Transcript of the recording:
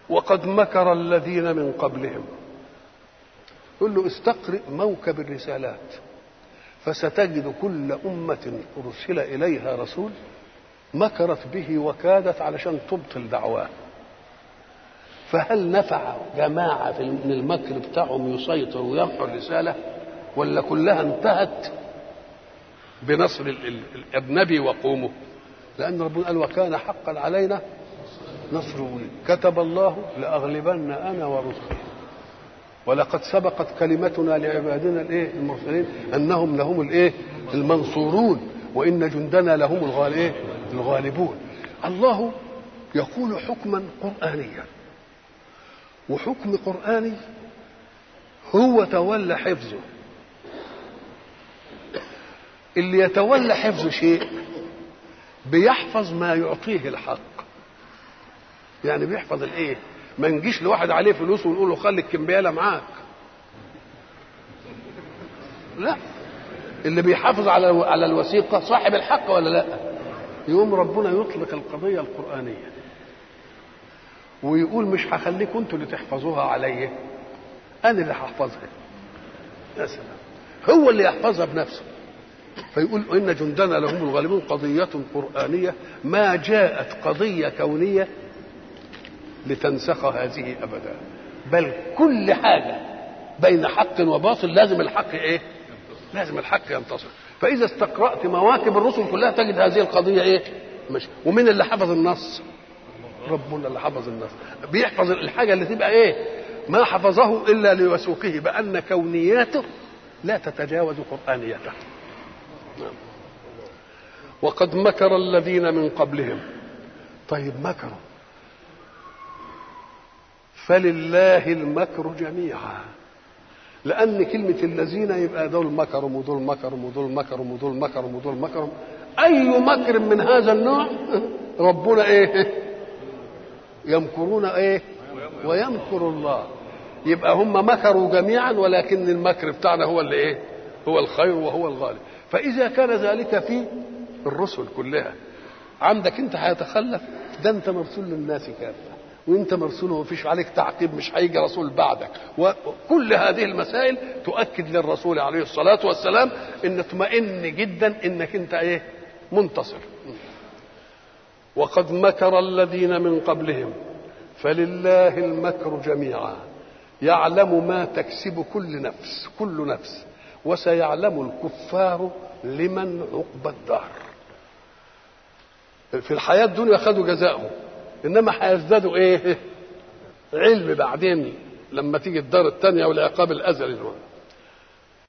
وقد مكر الذين من قبلهم قل له استقرئ موكب الرسالات فستجد كل أمة أرسل إليها رسول مكرت به وكادت علشان تبطل دعواه فهل نفع جماعة في من المكر بتاعهم يسيطر ويمحو الرسالة ولا كلها انتهت بنصر النبي وقومه لأن ربنا قال وكان حقا علينا نصر ولي كتب الله لأغلبن أنا ورسلي ولقد سبقت كلمتنا لعبادنا الايه المرسلين انهم لهم الايه المنصورون وان جندنا لهم الغالبين الغالبون الله يقول حكما قرانيا وحكم قراني هو تولى حفظه اللي يتولى حفظ شيء بيحفظ ما يعطيه الحق يعني بيحفظ الايه ما نجيش لواحد عليه فلوس ونقول له خلي الكمبياله معاك لا اللي بيحافظ على على الوثيقه صاحب الحق ولا لا يقوم ربنا يطلق القضيه القرانيه ويقول مش هخليكم انتوا اللي تحفظوها عليا انا اللي هحفظها يا سلام هو اللي يحفظها بنفسه فيقول ان جندنا لهم الغالبون قضيه قرانيه ما جاءت قضيه كونيه لتنسخ هذه ابدا بل كل حاجه بين حق وباطل لازم الحق ايه لازم الحق ينتصر فاذا استقرات مواكب الرسل كلها تجد هذه القضيه ايه مش ومين اللي حفظ النص ربنا اللي حفظ النص بيحفظ الحاجه اللي تبقى ايه ما حفظه الا لوثوقه بان كونياته لا تتجاوز قرانيته نعم. وقد مكر الذين من قبلهم طيب مكروا فلله المكر جميعا لان كلمه الذين يبقى دول مكروا ودول مكروا ودول مكروا ودول مكروا ودول مكروا اي مكر من هذا النوع ربنا ايه يمكرون ايه ويمكر الله يبقى هم مكروا جميعا ولكن المكر بتاعنا هو اللي ايه هو الخير وهو الغالب فاذا كان ذلك في الرسل كلها عندك انت هيتخلف ده انت مرسول للناس كافه وانت مرسول ومفيش عليك تعقيب مش هيجي رسول بعدك وكل هذه المسائل تؤكد للرسول عليه الصلاة والسلام ان اطمئن جدا انك انت ايه منتصر وقد مكر الذين من قبلهم فلله المكر جميعا يعلم ما تكسب كل نفس كل نفس وسيعلم الكفار لمن عقبى الدار في الحياة الدنيا خدوا جزاءهم انما هيزدادوا ايه علم بعدين لما تيجي الدار الثانيه والعقاب الازلي